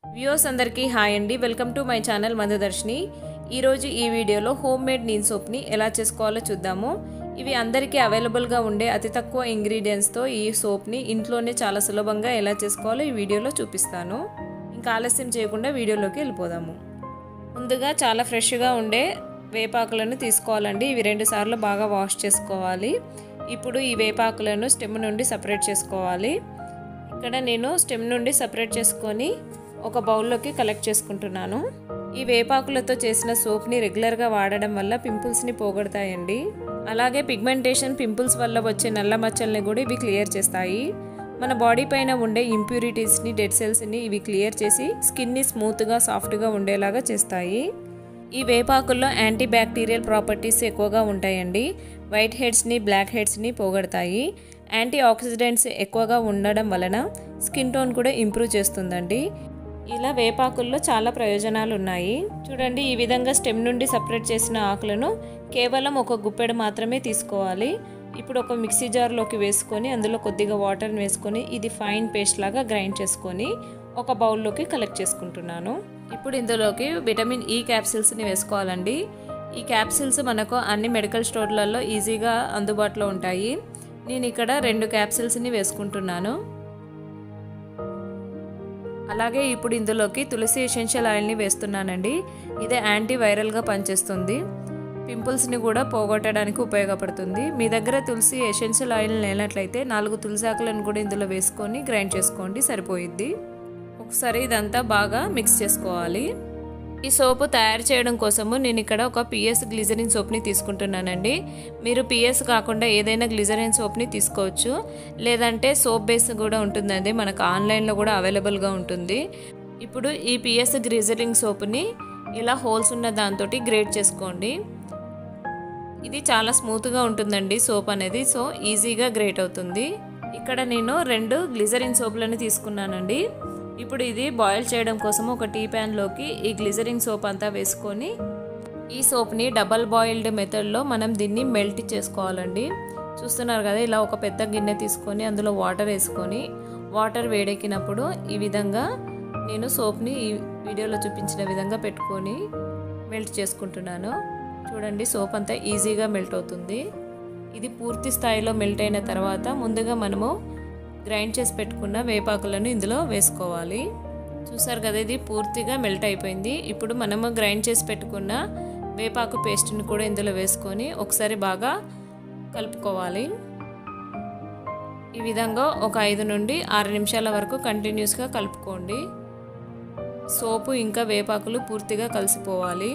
viewers అందరికీ hi అండి welcome to my channel Mandadarshini ఈరోజు ఈ వీడియోలో హోమ్ మేడ్ నీన్ సోప్ని ఎలా చేసుకోవాలో చూద్దాము ఇవి అందరికీ అవైలబుల్గా ఉండే అతి తక్కువ ఇంగ్రీడియంట్స్తో ఈ సోప్ని ఇంట్లోనే చాలా సులభంగా ఎలా చేసుకోవాలో ఈ వీడియోలో చూపిస్తాను ఇంకా ఆలస్యం చేయకుండా వీడియోలోకి వెళ్ళిపోదాము ముందుగా చాలా ఫ్రెష్గా ఉండే వేపాకులను తీసుకోవాలండి ఇవి రెండు సార్లు బాగా వాష్ చేసుకోవాలి ఇప్పుడు ఈ వేపాకులను స్టెమ్ నుండి సపరేట్ చేసుకోవాలి ఇక్కడ నేను స్టెమ్ నుండి సపరేట్ చేసుకొని ఒక బౌల్లోకి కలెక్ట్ చేసుకుంటున్నాను ఈ వేపాకులతో చేసిన సోప్ని రెగ్యులర్గా వాడడం వల్ల పింపుల్స్ని పోగొడతాయండి అలాగే పిగ్మెంటేషన్ పింపుల్స్ వల్ల వచ్చే నల్ల మచ్చల్ని కూడా ఇవి క్లియర్ చేస్తాయి మన బాడీ పైన ఉండే ఇంప్యూరిటీస్ని డెడ్ సెల్స్ని ఇవి క్లియర్ చేసి స్కిన్ని స్మూత్గా సాఫ్ట్గా ఉండేలాగా చేస్తాయి ఈ వేపాకుల్లో యాంటీ బ్యాక్టీరియల్ ప్రాపర్టీస్ ఎక్కువగా ఉంటాయండి వైట్ హెడ్స్ని బ్లాక్ హెడ్స్ని పోగొడతాయి యాంటీ ఆక్సిడెంట్స్ ఎక్కువగా ఉండడం వలన స్కిన్ టోన్ కూడా ఇంప్రూవ్ చేస్తుందండి ఇలా వేపాకుల్లో చాలా ప్రయోజనాలు ఉన్నాయి చూడండి ఈ విధంగా స్టెమ్ నుండి సపరేట్ చేసిన ఆకులను కేవలం ఒక గుప్పెడు మాత్రమే తీసుకోవాలి ఇప్పుడు ఒక మిక్సీ జార్లోకి వేసుకొని అందులో కొద్దిగా వాటర్ని వేసుకొని ఇది ఫైన్ పేస్ట్ లాగా గ్రైండ్ చేసుకొని ఒక బౌల్లోకి కలెక్ట్ చేసుకుంటున్నాను ఇప్పుడు ఇందులోకి విటమిన్ ఈ క్యాప్సిల్స్ని వేసుకోవాలండి ఈ క్యాప్సిల్స్ మనకు అన్ని మెడికల్ స్టోర్లలో ఈజీగా అందుబాటులో ఉంటాయి నేను ఇక్కడ రెండు క్యాప్సిల్స్ని వేసుకుంటున్నాను అలాగే ఇప్పుడు ఇందులోకి తులసి ఎసెన్షియల్ ఆయిల్ని వేస్తున్నానండి ఇదే యాంటీ వైరల్గా పనిచేస్తుంది పింపుల్స్ని కూడా పోగొట్టడానికి ఉపయోగపడుతుంది మీ దగ్గర తులసి ఎసెన్షియల్ ఆయిల్ లేనట్లయితే నాలుగు తులసి ఆకులను కూడా ఇందులో వేసుకొని గ్రైండ్ చేసుకోండి సరిపోయిద్ది ఒకసారి ఇదంతా బాగా మిక్స్ చేసుకోవాలి ఈ సోపు తయారు చేయడం కోసము నేను ఇక్కడ ఒక పిఎస్ గ్లిజరిన్ సోప్ని తీసుకుంటున్నానండి మీరు పిఎస్ కాకుండా ఏదైనా గ్లిజరిన్ సోప్ని తీసుకోవచ్చు లేదంటే సోప్ బేస్ కూడా ఉంటుందండి మనకు ఆన్లైన్లో కూడా అవైలబుల్గా ఉంటుంది ఇప్పుడు ఈ పిఎస్ గ్లిజరిన్ సోప్ని ఇలా హోల్స్ ఉన్న దాంతో గ్రేట్ చేసుకోండి ఇది చాలా స్మూత్గా ఉంటుందండి సోప్ అనేది సో ఈజీగా గ్రేట్ అవుతుంది ఇక్కడ నేను రెండు గ్లిజరిన్ సోపులను తీసుకున్నానండి ఇప్పుడు ఇది బాయిల్ చేయడం కోసం ఒక టీ ప్యాన్లోకి ఈ గ్లిజరిన్ సోప్ అంతా వేసుకొని ఈ సోప్ని డబల్ బాయిల్డ్ మెథడ్లో మనం దీన్ని మెల్ట్ చేసుకోవాలండి చూస్తున్నారు కదా ఇలా ఒక పెద్ద గిన్నె తీసుకొని అందులో వాటర్ వేసుకొని వాటర్ వేడెక్కినప్పుడు ఈ విధంగా నేను సోప్ని ఈ వీడియోలో చూపించిన విధంగా పెట్టుకొని మెల్ట్ చేసుకుంటున్నాను చూడండి సోప్ అంతా ఈజీగా మెల్ట్ అవుతుంది ఇది పూర్తి స్థాయిలో మెల్ట్ అయిన తర్వాత ముందుగా మనము గ్రైండ్ చేసి పెట్టుకున్న వేపాకులను ఇందులో వేసుకోవాలి చూసారు కదా ఇది పూర్తిగా మెల్ట్ అయిపోయింది ఇప్పుడు మనము గ్రైండ్ చేసి పెట్టుకున్న వేపాకు పేస్ట్ని కూడా ఇందులో వేసుకొని ఒకసారి బాగా కలుపుకోవాలి ఈ విధంగా ఒక ఐదు నుండి ఆరు నిమిషాల వరకు కంటిన్యూస్గా కలుపుకోండి సోపు ఇంకా వేపాకులు పూర్తిగా కలిసిపోవాలి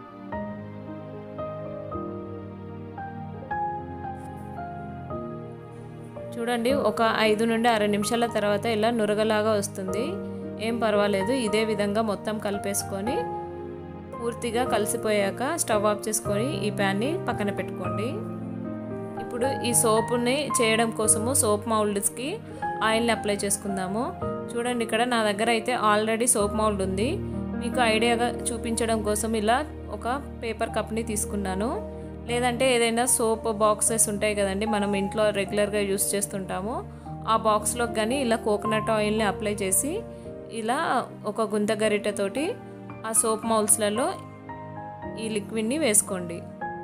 చూడండి ఒక ఐదు నుండి అరవై నిమిషాల తర్వాత ఇలా నురగలాగా వస్తుంది ఏం పర్వాలేదు ఇదే విధంగా మొత్తం కలిపేసుకొని పూర్తిగా కలిసిపోయాక స్టవ్ ఆఫ్ చేసుకొని ఈ ప్యాన్ని పక్కన పెట్టుకోండి ఇప్పుడు ఈ సోపుని చేయడం కోసము సోప్ మౌల్డ్స్కి ఆయిల్ని అప్లై చేసుకుందాము చూడండి ఇక్కడ నా దగ్గర అయితే ఆల్రెడీ సోప్ మౌల్డ్ ఉంది మీకు ఐడియాగా చూపించడం కోసం ఇలా ఒక పేపర్ కప్ని తీసుకున్నాను లేదంటే ఏదైనా సోప్ బాక్సెస్ ఉంటాయి కదండి మనం ఇంట్లో రెగ్యులర్గా యూస్ చేస్తుంటాము ఆ బాక్స్లో కానీ ఇలా కోకోనట్ ఆయిల్ని అప్లై చేసి ఇలా ఒక గుంత గరిటెతోటి ఆ సోప్ మౌల్స్లలో ఈ లిక్విడ్ని వేసుకోండి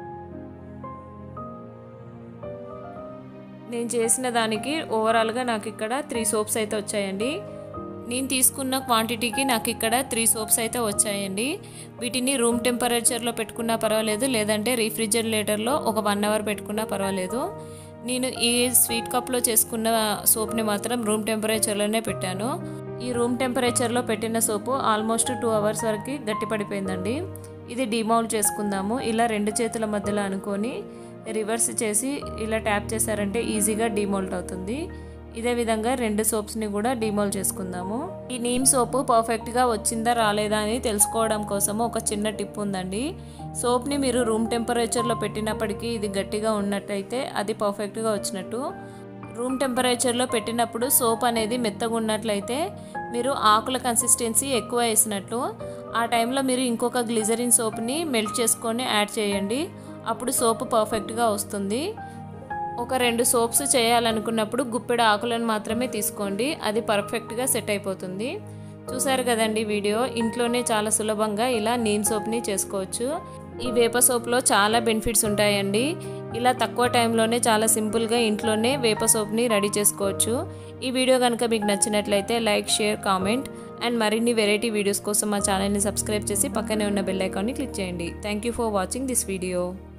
నేను చేసిన దానికి ఓవరాల్గా నాకు ఇక్కడ త్రీ సోప్స్ అయితే వచ్చాయండి నేను తీసుకున్న క్వాంటిటీకి నాకు ఇక్కడ త్రీ సోప్స్ అయితే వచ్చాయండి వీటిని రూమ్ టెంపరేచర్లో పెట్టుకున్నా పర్వాలేదు లేదంటే రీఫ్రిజరేటర్లో ఒక వన్ అవర్ పెట్టుకున్నా పర్వాలేదు నేను ఈ స్వీట్ కప్లో చేసుకున్న సోప్ని మాత్రం రూమ్ టెంపరేచర్లోనే పెట్టాను ఈ రూమ్ టెంపరేచర్లో పెట్టిన సోపు ఆల్మోస్ట్ టూ అవర్స్ వరకు గట్టిపడిపోయిందండి ఇది డిమౌల్డ్ చేసుకుందాము ఇలా రెండు చేతుల మధ్యలో అనుకొని రివర్స్ చేసి ఇలా ట్యాప్ చేశారంటే ఈజీగా డిమోల్ట్ అవుతుంది ఇదే విధంగా రెండు సోప్స్ని కూడా డిమోల్ చేసుకుందాము ఈ నీమ్ సోపు పర్ఫెక్ట్గా వచ్చిందా రాలేదా అని తెలుసుకోవడం కోసము ఒక చిన్న టిప్ ఉందండి సోప్ని మీరు రూమ్ టెంపరేచర్లో పెట్టినప్పటికీ ఇది గట్టిగా ఉన్నట్టయితే అది పర్ఫెక్ట్గా వచ్చినట్టు రూమ్ టెంపరేచర్లో పెట్టినప్పుడు సోప్ అనేది మెత్తగా ఉన్నట్లయితే మీరు ఆకుల కన్సిస్టెన్సీ ఎక్కువ వేసినట్టు ఆ టైంలో మీరు ఇంకొక గ్లిజరిన్ సోప్ని మెల్ట్ చేసుకొని యాడ్ చేయండి అప్పుడు సోపు పర్ఫెక్ట్గా వస్తుంది ఒక రెండు సోప్స్ చేయాలనుకున్నప్పుడు గుప్పెడు ఆకులను మాత్రమే తీసుకోండి అది పర్ఫెక్ట్గా సెట్ అయిపోతుంది చూసారు కదండి వీడియో ఇంట్లోనే చాలా సులభంగా ఇలా నీమ్ సోప్ని చేసుకోవచ్చు ఈ వేప సోప్లో చాలా బెనిఫిట్స్ ఉంటాయండి ఇలా తక్కువ టైంలోనే చాలా సింపుల్గా ఇంట్లోనే వేప సోప్ని రెడీ చేసుకోవచ్చు ఈ వీడియో కనుక మీకు నచ్చినట్లయితే లైక్ షేర్ కామెంట్ అండ్ మరిన్ని వెరైటీ వీడియోస్ కోసం మా ఛానల్ని సబ్స్క్రైబ్ చేసి పక్కనే ఉన్న బెల్ ఐకాన్ని క్లిక్ చేయండి thank you for watching this video